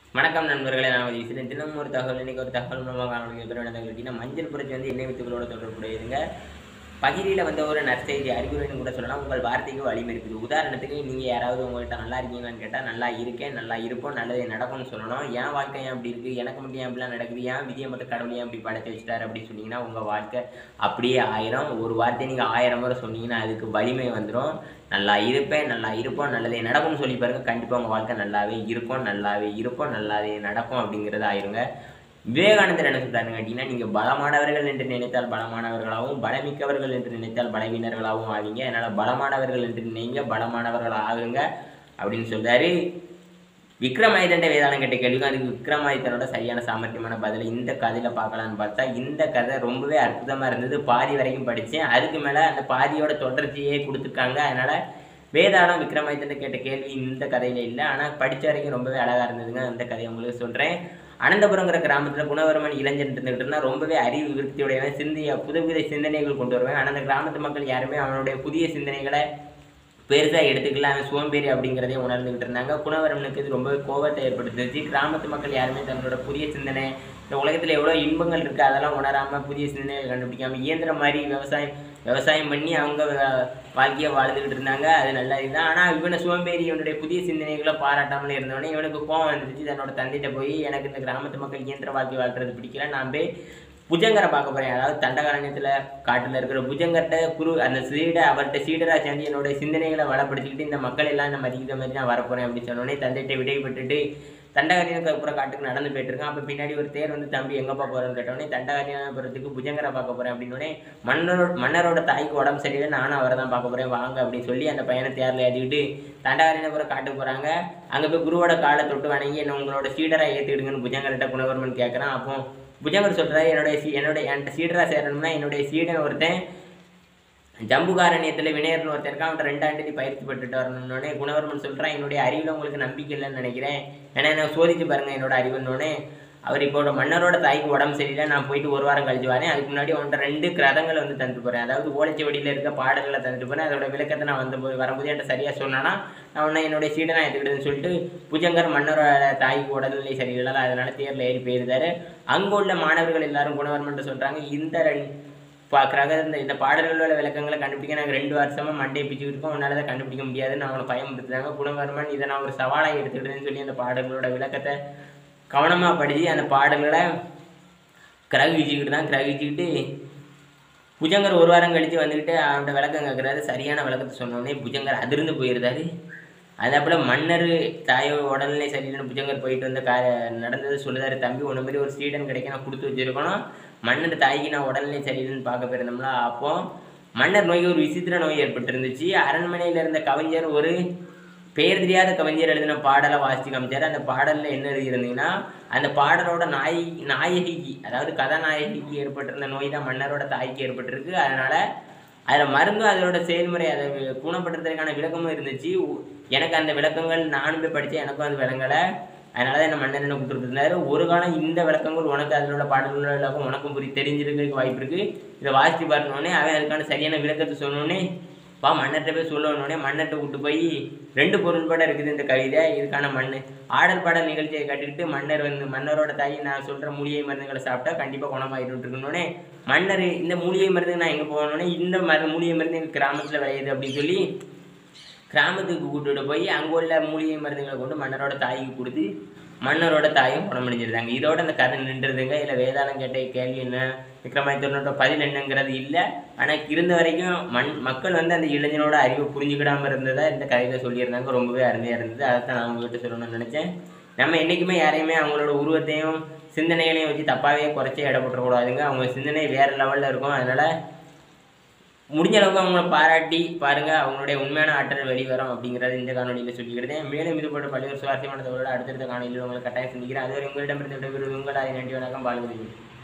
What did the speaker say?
வணக்கம் நண்பர்களே நான் விசிறேன் தினம் ஒரு தகவல் இன்னைக்கு ஒரு தகவல் மூலமாக காணொலி பெற கேட்டீங்கன்னா மஞ்சள் புரட்சி வந்து எண்ணெய் வித்துகளோட தொடர்புடையதுங்க பகிரியில் வந்த ஒரு நற்செய்தி அறிகுறின்னு கூட சொல்லலாம் உங்கள் வார்த்தைக்கு வலிமை இருக்குது உதாரணத்துக்கு நீங்கள் யாராவது உங்கள்கிட்ட நல்லா இருக்கீங்களான்னு கேட்டால் நல்லா இருக்கேன் நல்லா இருப்போம் நல்லது நடக்கும்னு சொல்லணும் என் வாழ்க்கை ஏன் அப்படி இருக்குது எனக்கு மட்டும் ஏன் இப்படிலாம் நடக்குது ஏன் விதியை மட்டும் கடவுள் ஏன் இப்படி படைச்சு வச்சுட்டாரு அப்படின்னு சொன்னீங்கன்னா உங்கள் வாழ்க்கை அப்படியே ஆயிரம் ஒரு வார்த்தை நீங்கள் ஆயிரம் முறை சொன்னீங்கன்னா அதுக்கு வலிமை வந்துடும் நல்லா இருப்பேன் நல்லா இருப்போம் நல்லதே நடக்கும்னு சொல்லி பாருங்க கண்டிப்பாக உங்கள் வாழ்க்கை நல்லாவே இருக்கும் நல்லாவே இருப்போம் நல்லாவே நடக்கும் அப்படிங்கிறது ஆயிருங்க விவேகானந்தர் என்ன சொல்றாருன்னு கேட்டீங்கன்னா நீங்கள் பலமானவர்கள் என்று நினைத்தால் பலமானவர்களாகவும் பலமிக்கவர்கள் என்று நினைத்தால் பலவீனர்களாகவும் ஆவீங்க அதனால் பலமானவர்கள் என்று நினைங்க பலமானவர்கள் ஆகுங்க அப்படின்னு சொல்றாரு விக்ரமாதித்தன்ட்ட வேதாளம் கேட்ட கேள்விக்கும் அதுக்கு விக்ரமாதித்தனோட சரியான சாமர்த்தியமான பதிலை இந்த கதையில் பார்க்கலான்னு பார்த்தா இந்த கதை ரொம்பவே அற்புதமாக இருந்தது பாதி வரைக்கும் படித்தேன் அதுக்கு மேலே அந்த பாதியோட தொடர்ச்சியே கொடுத்துருக்காங்க அதனால் வேதாளம் விக்ரமாதித்தன் கேட்ட கேள்வி இந்த கதையில் இல்லை ஆனால் படித்த வரைக்கும் ரொம்பவே அழகாக இருந்ததுங்க அந்த கதையை உங்களுக்கு சொல்கிறேன் அனந்தபுரங்கிற கிராமத்தில் குணவர்மன் இளைஞன் இருந்துகிட்டு இருந்தால் ரொம்பவே அறிவு விருத்தியுடையவன் சிந்திய புதுவித சிந்தனைகள் கொண்டு வருவேன் ஆனால் அந்த கிராமத்து மக்கள் யாருமே அவனுடைய புதிய சிந்தனைகளை பெருசாக எடுத்துக்கல அவன் சோம்பேறி அப்படிங்கிறதே உணர்ந்துகிட்டு இருந்தாங்க குணவரனுக்கு இது ரொம்ப கோபத்தை ஏற்படுத்துச்சு கிராமத்து மக்கள் யாருமே தங்களோட புதிய சிந்தனை இந்த உலகத்தில் எவ்வளோ இன்பங்கள் இருக்குது அதெல்லாம் உணராமல் புதிய சிந்தனைகள் கண்டுபிடிக்காம இயந்திரம் மாதிரி விவசாயம் விவசாயம் பண்ணி அவங்க வ- வாழ்க்கையை வாழ்ந்துக்கிட்டு இருந்தாங்க அது நல்ல இதுதான் ஆனால் இவனை சோம்பேறி இவனுடைய புதிய சிந்தனைகளை பாராட்டாமல் இருந்தவனே இவனுக்கு கோவம் வந்துருச்சு தன்னோட தந்தைகிட்ட போய் எனக்கு இந்த கிராமத்து மக்கள் இயந்திர வாழ்க்கை வாழ்றது பிடிக்கல நான் போய் புஜங்கரை பார்க்க போறேன் அதாவது தண்டகாரண்யத்தில் காட்டில் இருக்கிற புஜங்கர்கிட்ட குரு அந்த சீடை அவர்கிட்ட சீடராக சேர்ந்து என்னோட சிந்தனைகளை வளப்படுத்திக்கிட்டு இந்த மக்கள் எல்லாம் இந்த மதிக்கிற மாதிரி நான் வரப்போறேன் அப்படின்னு சொன்னோடனே தந்தைகிட்ட விடைபெற்றுட்டு தண்டகாரியனுக்கு அப்புறம் காட்டுக்கு நடந்து போயிட்டு இருக்கான் அப்போ பின்னாடி ஒரு தேர் வந்து தம்பி எங்கப்பா போறேன்னு கேட்டோடனே தண்டகாரியபுரத்துக்கு புஜங்கரை பார்க்க போறேன் அப்படின்னோடனே மன்னரோட மன்னரோட தாய்க்கு உடம்பு சரியில்லை நானும் அவரை தான் பார்க்க போறேன் வாங்க அப்படின்னு சொல்லி அந்த பையனை தேரில் ஏற்றிக்கிட்டு தண்டகாரியபுரம் காட்டுக்கு போறாங்க அங்கே போய் குருவோட காலை தொட்டு வணங்கி என்ன உங்களோட சீடராக ஏற்றிடுங்கன்னு புஜங்கர்கிட்ட குணவர்மன் கேட்குறான் அப்போ புஜங்கர் சொல்றாரு என்னுடைய சீ என்னுடைய என்கிட்ட சீடரா சேரணும்னா என்னுடைய சீடன் ஒருத்தன் ஜம்புகாரண்யத்தில் வினயர்னு ஒருத்தன் இருக்கான் அவன் ரெண்டாண்டு பயிற்சி பட்டுட்டு வரணுன்னே குணவர்மன் சொல்கிறான் என்னுடைய அறிவில் உங்களுக்கு நம்பிக்கை இல்லைன்னு நினைக்கிறேன் ஏன்னா என்ன சோதிச்சு பாருங்க என்னோட அறிவுன்னொடனே அவர் இப்போ மன்னரோட தாய்க்கு உடம்பு சரியில்லை நான் போயிட்டு ஒரு வாரம் கழிச்சு வரேன் அதுக்கு முன்னாடி அவன்கிட்ட ரெண்டு கிரதங்களை வந்து தந்துட்டு போகிறேன் அதாவது ஓலைச்சுவடியில் இருக்க பாடல்களை தந்துட்டு போகிறேன் அதோட விளக்கத்தை நான் வந்து போய் வரும்போது என்கிட்ட சரியாக சொன்னானா நான் உன்னை என்னுடைய சீடனா எடுத்துக்கிட்டேன்னு சொல்லிட்டு புஜங்கர் மன்னரோட தாய்க்கு உடல்நிலை சரியில்லை அதனால தேரில் ஏறி போயிருந்தாரு அங்கே உள்ள மாணவர்கள் எல்லாரும் குணவர்மன்ட்ட சொல்கிறாங்க இந்த ரெண்டு பார்க்குறாங்க இந்த இந்த பாடல்களோட விளக்கங்களை கண்டுபிடிக்க நாங்கள் ரெண்டு வருஷமா மண்டையை பிச்சுக்கிட்டு இருக்கோம் உன்னால அதை கண்டுபிடிக்க முடியாதுன்னு அவனை பயமுறுத்துறாங்க குணவர்மன் இதை நான் ஒரு சவாலாக எடுத்துக்கிட்டேன்னு சொல்லி அந்த பாடல்களோட விளக்கத்தை கவனமாக படித்து அந்த பாடல்களை கிரகிச்சுக்கிட்டு தான் கிரகிச்சுக்கிட்டு புஜங்கர் ஒரு வாரம் கழித்து வந்துக்கிட்டு அவன்கிட்ட விளக்கம் கேட்குறாரு சரியான விளக்கத்தை சொன்னோடனே புஜங்கர் அதிர்ந்து போயிருந்தாரு அதே போல் மன்னர் தாயோ உடல்நிலை சரியில்லைன்னு புஜங்கர் போயிட்டு வந்த கா நடந்தது சொல்லுதாரு தம்பி உன்ன மாதிரி ஒரு ஸ்டூடெண்ட் கிடைக்க நான் கொடுத்து வச்சிருக்கணும் மன்னர் தாய்க்கு நான் உடல்நிலை சரியில்லைன்னு பார்க்க போயிருந்தோம்ல அப்போ மன்னர் நோய்க்கு ஒரு விசித்திர நோய் ஏற்பட்டிருந்துச்சு அரண்மனையில் இருந்த கவிஞர் ஒரு பெயர் தெரியாத கவிஞர் எழுதின பாடலை வாசித்து காமிச்சார் அந்த பாடலில் என்ன எழுதியிருந்தீங்கன்னா அந்த பாடலோட நாய் நாயகிக்கு அதாவது கதாநாயகிக்கு ஏற்பட்டிருந்த நோய் தான் மன்னரோட தாய்க்கு ஏற்பட்டிருக்கு அதனால அதில் மருந்தும் அதோட செயல்முறை அதை வி- குணப்படுத்துறதுக்கான விளக்கமும் இருந்துச்சு உ- எனக்கு அந்த விளக்கங்கள் நானும் போய் படித்தேன் எனக்கும் அது விளங்கலை அதனால தான் என்ன மன்னர் என்ன கொடுத்துருந்தாரு ஒரு காலம் இந்த விளக்கங்கள் உனக்கு அதில் உள்ள பாடல்களோட விளக்கம் உனக்கும் புரி தெரிஞ்சிருக்கிறதுக்கு வாய்ப்பு இருக்குது இதை வாசித்து பாருனோடனே அவன் அதுக்கான சரியான விளக்கத்தை சொன்னோடனே வா மன்னர்கிட்ட போய் சொல்லணுன்னே மன்னர்கிட்ட கூட்டு போய் ரெண்டு பொருள்பட இருக்குது இந்த கவிதை இதுக்கான மண் ஆடல் பாடல் நிகழ்ச்சியை கட்டுக்கிட்டு மன்னர் வந்து மன்னரோட தாய் நான் சொல்கிற மூலிகை மருந்துகளை சாப்பிட்டா கண்டிப்பாக குணமாயிட்டு இருக்கணுன்னே மன்னர் இந்த மூலிகை மருந்து நான் எங்கே போகணுன்னே இந்த மருந்து மூலிகை மருந்து எங்கள் கிராமத்தில் விளையுது அப்படின்னு சொல்லி கிராமத்துக்கு கூட்டிட்டு போய் அங்கே உள்ள மூலிகை மருந்துகளை கொண்டு மன்னரோட தாய்க்கு கொடுத்து மன்னரோட தாயும் குணமடைஞ்சிருந்தாங்க இதோட அந்த கதை நின்றுதுங்க இதில் வேதாளம் கேட்ட கேள்வி என்ன விக்ரமாதித்தனோட பதில் என்னங்கிறது இல்லை ஆனால் இருந்த வரைக்கும் மண் மக்கள் வந்து அந்த இளைஞனோட அறிவை புரிஞ்சுக்கிடாமல் இருந்ததை இந்த கதையில் சொல்லியிருந்தாங்க ரொம்பவே அருமையாக இருந்தது அதை தான் நான் உங்ககிட்ட சொல்லணும்னு நினச்சேன் நம்ம என்றைக்குமே யாரையுமே அவங்களோட உருவத்தையும் சிந்தனைகளையும் வச்சு தப்பாகவே குறைச்சி எடை போட்டுறக்கூடாதுங்க அவங்க சிந்தனை வேறு லெவலில் இருக்கும் அதனால் முடிஞ்ச அளவுக்கு அவங்கள பாராட்டி பாருங்க அவங்களுடைய உண்மையான ஆற்றல் வெளிவரும் அப்படிங்கிறத இந்த காணொலியில் சொல்லிக்கிறேன் மேலும் இது போன்ற பல்வேறு சுவாரஸ்யமான தகவலோட அடுத்தடுத்த காணொலியில் உங்களை கட்டாயம் சந்திக்கிறேன் அதுவரை உங்களிடமிருந்து விடைபெறுவது உங்கள் அதை நன்றி வணக்கம் பாலுபதி